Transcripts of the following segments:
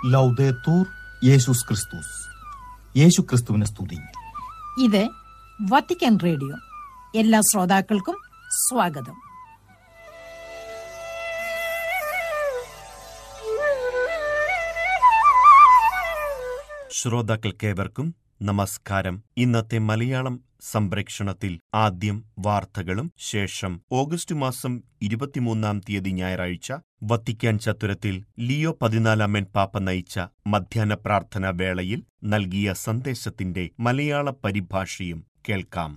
ലൗദേത്തൂർ യേശുസ് ക്രിസ്തുസ് യേശു ക്രിസ്തുവിനെ സ്തുതി ഇത് വത്തിക്കാൻ റേഡിയോ എല്ലാ ശ്രോതാക്കൾക്കും സ്വാഗതം ശ്രോതാക്കൾക്കേവർക്കും നമസ്കാരം ഇന്നത്തെ മലയാളം സംപ്രേക്ഷണത്തിൽ ആദ്യം വാർത്തകളും ശേഷം ഓഗസ്റ്റ് മാസം ഇരുപത്തിമൂന്നാം തീയതി ഞായറാഴ്ച വത്തിക്കാൻ ചത്തുരത്തിൽ ലിയോ പതിനാലാമൻ പാപ്പ നയിച്ച മധ്യാഹ്ന പ്രാർത്ഥനാ വേളയിൽ നൽകിയ സന്ദേശത്തിന്റെ മലയാള പരിഭാഷയും കേൾക്കാം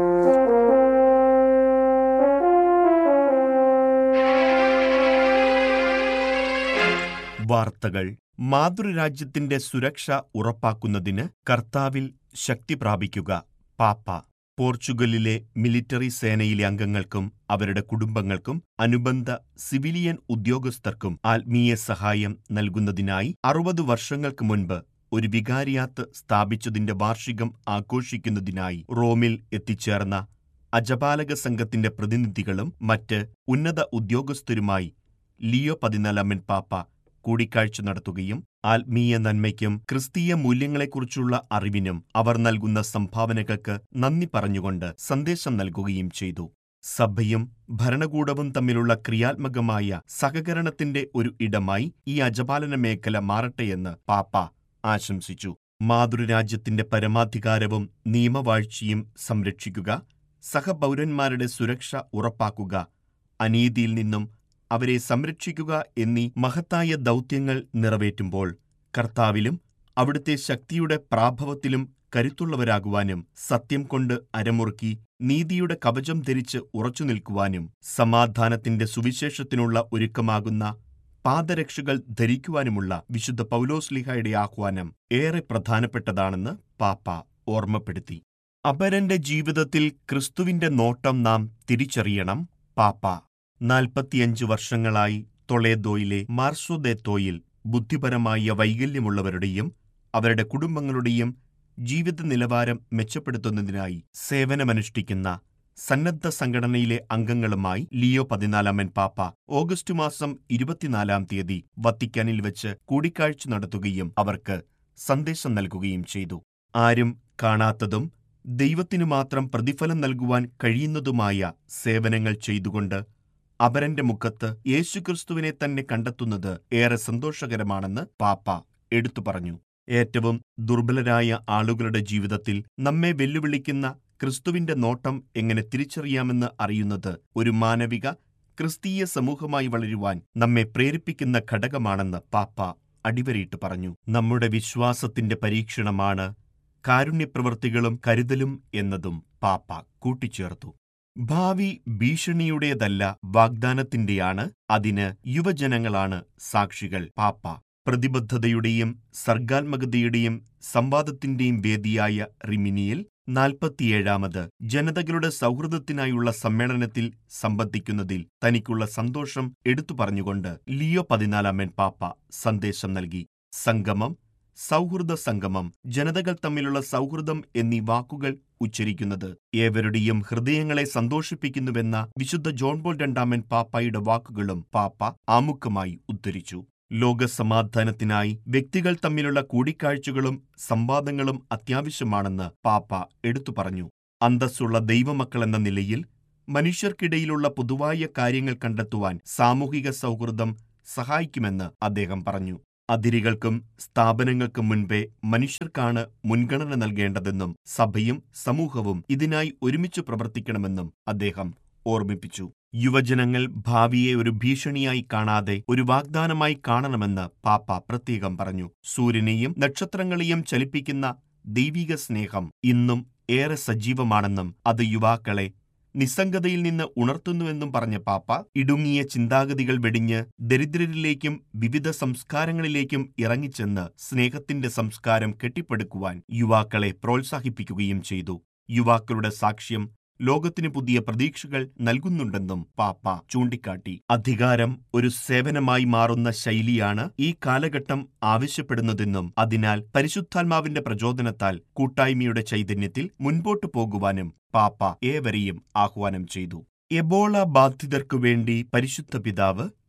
വാർത്തകൾ മാതൃരാജ്യത്തിന്റെ സുരക്ഷ ഉറപ്പാക്കുന്നതിന് കർത്താവിൽ ശക്തി പ്രാപിക്കുക പാപ്പ പോർച്ചുഗലിലെ മിലിറ്ററി സേനയിലെ അംഗങ്ങൾക്കും അവരുടെ കുടുംബങ്ങൾക്കും അനുബന്ധ സിവിലിയൻ ഉദ്യോഗസ്ഥർക്കും ആത്മീയ സഹായം നൽകുന്നതിനായി അറുപത് വർഷങ്ങൾക്ക് മുൻപ് ഒരു വികാരിയാത്ത് സ്ഥാപിച്ചതിന്റെ വാർഷികം ആഘോഷിക്കുന്നതിനായി റോമിൽ എത്തിച്ചേർന്ന അജപാലക സംഘത്തിന്റെ പ്രതിനിധികളും മറ്റ് ഉന്നത ഉദ്യോഗസ്ഥരുമായി ലിയോ പതിനാലാമൻ പാപ്പ കൂടിക്കാഴ്ച നടത്തുകയും ആത്മീയ നന്മയ്ക്കും ക്രിസ്തീയ മൂല്യങ്ങളെക്കുറിച്ചുള്ള അറിവിനും അവർ നൽകുന്ന സംഭാവനകൾക്ക് നന്ദി പറഞ്ഞുകൊണ്ട് സന്ദേശം നൽകുകയും ചെയ്തു സഭയും ഭരണകൂടവും തമ്മിലുള്ള ക്രിയാത്മകമായ സഹകരണത്തിന്റെ ഒരു ഇടമായി ഈ അജപാലന മേഖല മാറട്ടെയെന്ന് പാപ്പ ആശംസിച്ചു മാതൃരാജ്യത്തിന്റെ പരമാധികാരവും നിയമവാഴ്ചയും സംരക്ഷിക്കുക സഹപൗരന്മാരുടെ സുരക്ഷ ഉറപ്പാക്കുക അനീതിയിൽ നിന്നും അവരെ സംരക്ഷിക്കുക എന്നീ മഹത്തായ ദൗത്യങ്ങൾ നിറവേറ്റുമ്പോൾ കർത്താവിലും അവിടുത്തെ ശക്തിയുടെ പ്രാഭവത്തിലും കരുത്തുള്ളവരാകുവാനും സത്യം കൊണ്ട് അരമുറുക്കി നീതിയുടെ കവചം ധരിച്ച് ഉറച്ചുനിൽക്കുവാനും സമാധാനത്തിന്റെ സുവിശേഷത്തിനുള്ള ഒരുക്കമാകുന്ന പാദരക്ഷകൾ ധരിക്കുവാനുമുള്ള വിശുദ്ധ പൗലോസ്ലിഹയുടെ ആഹ്വാനം ഏറെ പ്രധാനപ്പെട്ടതാണെന്ന് പാപ്പ ഓർമ്മപ്പെടുത്തി അപരന്റെ ജീവിതത്തിൽ ക്രിസ്തുവിന്റെ നോട്ടം നാം തിരിച്ചറിയണം പാപ്പ നാൽപ്പത്തിയഞ്ച് വർഷങ്ങളായി ടൊളേദോയിലെ മാർസോദേത്തോയിൽ ബുദ്ധിപരമായ വൈകല്യമുള്ളവരുടെയും അവരുടെ കുടുംബങ്ങളുടെയും ജീവിത നിലവാരം മെച്ചപ്പെടുത്തുന്നതിനായി സേവനമനുഷ്ഠിക്കുന്ന സന്നദ്ധ സംഘടനയിലെ അംഗങ്ങളുമായി ലിയോ പതിനാലാമൻ പാപ്പ ഓഗസ്റ്റ് മാസം ഇരുപത്തിനാലാം തീയതി വത്തിക്കാനിൽ വെച്ച് കൂടിക്കാഴ്ച നടത്തുകയും അവർക്ക് സന്ദേശം നൽകുകയും ചെയ്തു ആരും കാണാത്തതും ദൈവത്തിനു മാത്രം പ്രതിഫലം നൽകുവാൻ കഴിയുന്നതുമായ സേവനങ്ങൾ ചെയ്തുകൊണ്ട് അപരന്റെ മുഖത്ത് യേശുക്രിസ്തുവിനെ തന്നെ കണ്ടെത്തുന്നത് ഏറെ സന്തോഷകരമാണെന്ന് പാപ്പ എടുത്തു പറഞ്ഞു ഏറ്റവും ദുർബലരായ ആളുകളുടെ ജീവിതത്തിൽ നമ്മെ വെല്ലുവിളിക്കുന്ന ക്രിസ്തുവിന്റെ നോട്ടം എങ്ങനെ തിരിച്ചറിയാമെന്ന് അറിയുന്നത് ഒരു മാനവിക ക്രിസ്തീയ സമൂഹമായി വളരുവാൻ നമ്മെ പ്രേരിപ്പിക്കുന്ന ഘടകമാണെന്ന് പാപ്പ അടിവരയിട്ട് പറഞ്ഞു നമ്മുടെ വിശ്വാസത്തിന്റെ പരീക്ഷണമാണ് കാരുണ്യപ്രവൃത്തികളും കരുതലും എന്നതും പാപ്പ കൂട്ടിച്ചേർത്തു ഭാവി ഭീഷണിയുടേതല്ല വാഗ്ദാനത്തിന്റെയാണ് അതിന് യുവജനങ്ങളാണ് സാക്ഷികൾ പാപ്പ പ്രതിബദ്ധതയുടെയും സർഗാത്മകതയുടെയും സംവാദത്തിന്റെയും വേദിയായ റിമിനിയിൽ നാൽപ്പത്തിയേഴാമത് ജനതകളുടെ സൗഹൃദത്തിനായുള്ള സമ്മേളനത്തിൽ സംബന്ധിക്കുന്നതിൽ തനിക്കുള്ള സന്തോഷം എടുത്തു പറഞ്ഞുകൊണ്ട് ലിയോ പതിനാലാമൻ പാപ്പ സന്ദേശം നൽകി സംഗമം സൗഹൃദ സംഗമം ജനതകൾ തമ്മിലുള്ള സൗഹൃദം എന്നീ വാക്കുകൾ ഉച്ചരിക്കുന്നത് ഏവരുടെയും ഹൃദയങ്ങളെ സന്തോഷിപ്പിക്കുന്നുവെന്ന വിശുദ്ധ ജോൺ പോൾ രണ്ടാമൻ പാപ്പായുടെ വാക്കുകളും പാപ്പ ആമുഖമായി ഉദ്ധരിച്ചു ലോകസമാധാനത്തിനായി വ്യക്തികൾ തമ്മിലുള്ള കൂടിക്കാഴ്ചകളും സംവാദങ്ങളും അത്യാവശ്യമാണെന്ന് പാപ്പ എടുത്തു പറഞ്ഞു അന്തസ്സുള്ള ദൈവമക്കളെന്ന നിലയിൽ മനുഷ്യർക്കിടയിലുള്ള പൊതുവായ കാര്യങ്ങൾ കണ്ടെത്തുവാൻ സാമൂഹിക സൗഹൃദം സഹായിക്കുമെന്ന് അദ്ദേഹം പറഞ്ഞു അതിരുകൾക്കും സ്ഥാപനങ്ങൾക്കും മുൻപേ മനുഷ്യർക്കാണ് മുൻഗണന നൽകേണ്ടതെന്നും സഭയും സമൂഹവും ഇതിനായി ഒരുമിച്ച് പ്രവർത്തിക്കണമെന്നും അദ്ദേഹം ഓർമ്മിപ്പിച്ചു യുവജനങ്ങൾ ഭാവിയെ ഒരു ഭീഷണിയായി കാണാതെ ഒരു വാഗ്ദാനമായി കാണണമെന്ന് പാപ്പ പ്രത്യേകം പറഞ്ഞു സൂര്യനെയും നക്ഷത്രങ്ങളെയും ചലിപ്പിക്കുന്ന ദൈവിക സ്നേഹം ഇന്നും ഏറെ സജീവമാണെന്നും അത് യുവാക്കളെ നിസ്സംഗതയിൽ നിന്ന് ഉണർത്തുന്നുവെന്നും പറഞ്ഞ പാപ്പ ഇടുങ്ങിയ ചിന്താഗതികൾ വെടിഞ്ഞ് ദരിദ്രരിലേക്കും വിവിധ സംസ്കാരങ്ങളിലേക്കും ഇറങ്ങിച്ചെന്ന് സ്നേഹത്തിന്റെ സംസ്കാരം കെട്ടിപ്പടുക്കുവാൻ യുവാക്കളെ പ്രോത്സാഹിപ്പിക്കുകയും ചെയ്തു യുവാക്കളുടെ സാക്ഷ്യം ലോകത്തിന് പുതിയ പ്രതീക്ഷകൾ നൽകുന്നുണ്ടെന്നും പാപ്പ ചൂണ്ടിക്കാട്ടി അധികാരം ഒരു സേവനമായി മാറുന്ന ശൈലിയാണ് ഈ കാലഘട്ടം ആവശ്യപ്പെടുന്നതെന്നും അതിനാൽ പരിശുദ്ധാത്മാവിന്റെ പ്രചോദനത്താൽ കൂട്ടായ്മയുടെ ചൈതന്യത്തിൽ മുൻപോട്ടു പോകുവാനും പാപ്പ ഏവരെയും ആഹ്വാനം ചെയ്തു എബോള ബാധിതർക്കു വേണ്ടി പരിശുദ്ധ പിതാവ്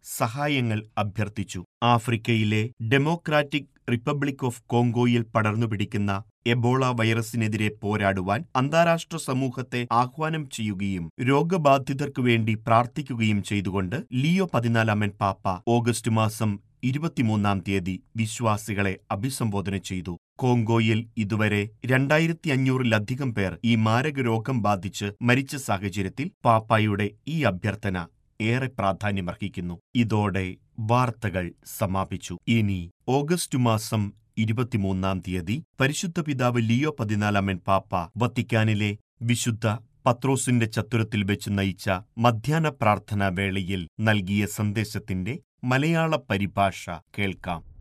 സഹായങ്ങൾ അഭ്യർത്ഥിച്ചു ആഫ്രിക്കയിലെ ഡെമോക്രാറ്റിക് റിപ്പബ്ലിക് ഓഫ് കോങ്കോയിൽ പടർന്നുപിടിക്കുന്ന എബോള വൈറസിനെതിരെ പോരാടുവാൻ അന്താരാഷ്ട്ര സമൂഹത്തെ ആഹ്വാനം ചെയ്യുകയും രോഗബാധിതർക്കു വേണ്ടി പ്രാർത്ഥിക്കുകയും ചെയ്തുകൊണ്ട് ലിയോ പതിനാലാമൻ പാപ്പ ഓഗസ്റ്റ് മാസം ഇരുപത്തിമൂന്നാം തീയതി വിശ്വാസികളെ അഭിസംബോധന ചെയ്തു കോങ്കോയിൽ ഇതുവരെ രണ്ടായിരത്തി അഞ്ഞൂറിലധികം പേർ ഈ മാരകരോഗം ബാധിച്ച് മരിച്ച സാഹചര്യത്തിൽ പാപ്പായുടെ ഈ അഭ്യർത്ഥന ഏറെ പ്രാധാന്യമർഹിക്കുന്നു ഇതോടെ വാർത്തകൾ സമാപിച്ചു ഇനി ഓഗസ്റ്റ് മാസം ഇരുപത്തിമൂന്നാം തീയതി പരിശുദ്ധ പിതാവ് ലിയോ പതിനാലാമൻ പാപ്പ വത്തിക്കാനിലെ വിശുദ്ധ പത്രോസിന്റെ ചത്തുരത്തിൽ വെച്ച് നയിച്ച മധ്യാഹ്ന പ്രാർത്ഥനാ വേളയിൽ നൽകിയ സന്ദേശത്തിന്റെ മലയാള പരിഭാഷ കേൾക്കാം